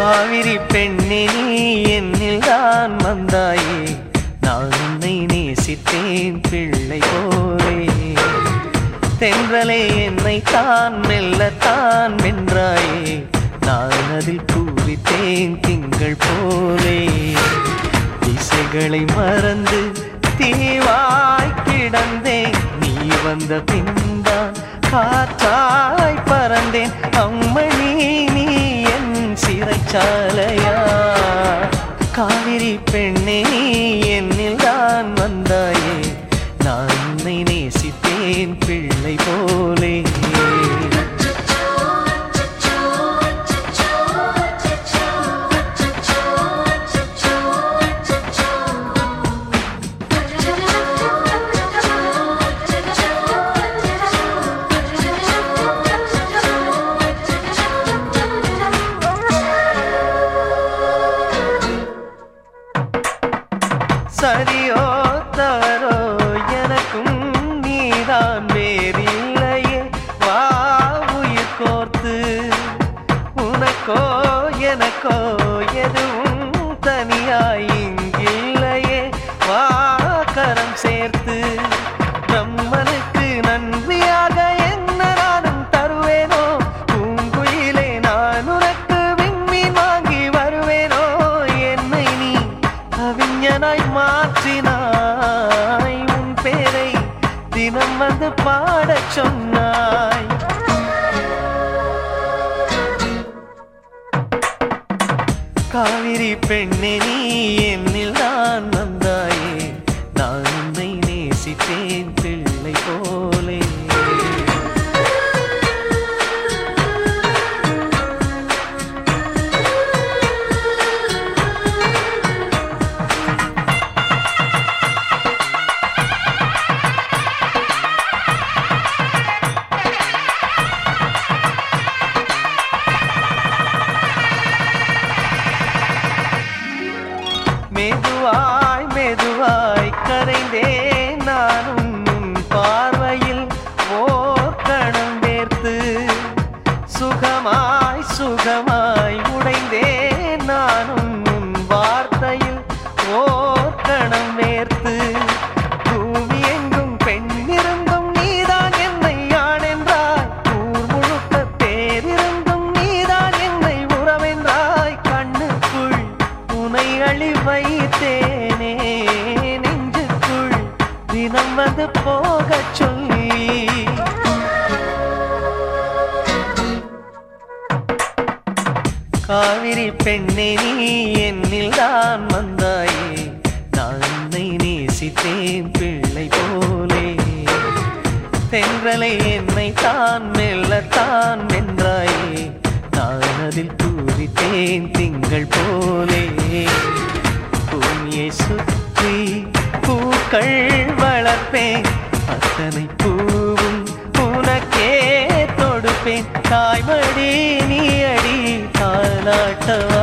காவிரி பெண்ணே நீ என்னில் தான் வந்தாயே நான் உன்னை நேசித்தேன் பிள்ளை போலே தென்றலே என்னை தான் மெல்லத்தான் வென்றாயே நான் அதில் பூரித்தேன் திங்கள் போலே திசைகளை மறந்து தீவாய் கிடந்தேன் நீ வந்த பின்தான் காற்றாய் பறந்தேன் அம்மணி நீ என் சிறைச்சாலையா காவிரி பெண்ணே நீ என்னில் தான் வந்தாயே நான் உன்னை நேசித்தேன் பிள்ளை போலே சரியோ தவறோ எனக்கும் நீதான் வேறில்லையே வா உயிர் கோர்த்து உனக்கோ எனக்கோ எதுவும் தனியாய் இங்கில்லையே வா கரம் சேர்த்து பிரம்மனுக்கு நன்றியாக என்ன நானும் தருவேனோ பூங்குயிலே நான் உனக்கு விண்மீன் வாங்கி வருவேனோ என்னை நீ கவிஞனாய் மாற்றினாய் உன் பேரை தினம் வந்து பாடச் சொன்னாய் காவிரி பெண்ணே நீ என்னில் தான் வந்தாயே நான் உன்னை நேசித்தேன் பிள்ளை போலே மெதுவாய் மெதுவாய் கரைந்தேன் நானும் உன் பார்வையில் ஓர் கணம் வேர்த்து சுகமாய் சுகமாய் உடைந்தேன் நானும் உன் வார்த்தையில் ஓர் கணம் வேர்த்து பூமி எங்கும் பெண்ணிருந்தும் நீதான் என்னை ஆணென்றாய் ஊர் முழுக்க பேரிருந்தும் நீதான் என்னை உறவென்றாய் கண்ணுக்குள் உனை அழி வைத்தேனே நெஞ்சுக்குள் தினம் வந்து போகச் சொல்லி காவிரி பெண்ணே நீ என்னில் தான் வந்தாயே நான் உன்னை நேசித்தேன் பிள்ளை போலே தென்றலை என்னை தான் மெல்லத்தான் வென்றாயே நான் அதில் பூரித்தேன் திங்கள் போலே பூமியை சுற்றி பூக்கள் வளர்ப்பேன் அத்தனை பூவும் உனக்கே தொடுப்பேன் தாய்மடி நீ அடி தாலாட்டவா